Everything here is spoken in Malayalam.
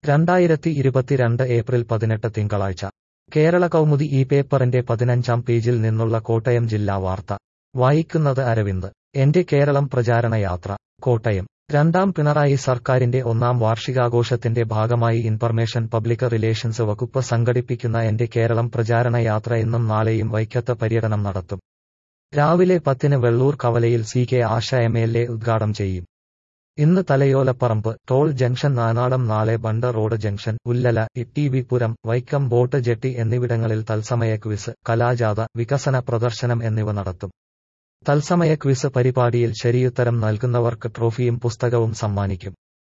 രണ്ടായിരത്തി ഇരുപത്തിരണ്ട് ഏപ്രിൽ പതിനെട്ട് തിങ്കളാഴ്ച കേരള കൗമുദി ഈ പേപ്പറിന്റെ പതിനഞ്ചാം പേജിൽ നിന്നുള്ള കോട്ടയം ജില്ലാ വാർത്ത വായിക്കുന്നത് അരവിന്ദ് എന്റെ കേരളം പ്രചാരണ യാത്ര കോട്ടയം രണ്ടാം പിണറായി സർക്കാരിന്റെ ഒന്നാം വാർഷികാഘോഷത്തിന്റെ ഭാഗമായി ഇൻഫർമേഷൻ പബ്ലിക് റിലേഷൻസ് വകുപ്പ് സംഘടിപ്പിക്കുന്ന എന്റെ കേരളം പ്രചാരണ യാത്ര ഇന്നും നാളെയും വൈക്കത്ത് പര്യടനം നടത്തും രാവിലെ പത്തിന് വെള്ളൂർ കവലയിൽ C K Asha M L A ഉദ്ഘാടനം ചെയ്യും ഇന്ന് തലയോലപ്പറമ്പ് ടോൾ ജംഗ്ഷൻ നാനാടം നാളെ bund road junction Ullala T V Puram Vaikom boat jetty എന്നിവിടങ്ങളിൽ തത്സമയ ക്വിസ് കലാജാഥ വികസന പ്രദർശനം എന്നിവ നടത്തും തത്സമയ ക്വിസ് പരിപാടിയിൽ ശരിയുത്തരം നൽകുന്നവർക്ക് ട്രോഫിയും പുസ്തകവും സമ്മാനിക്കും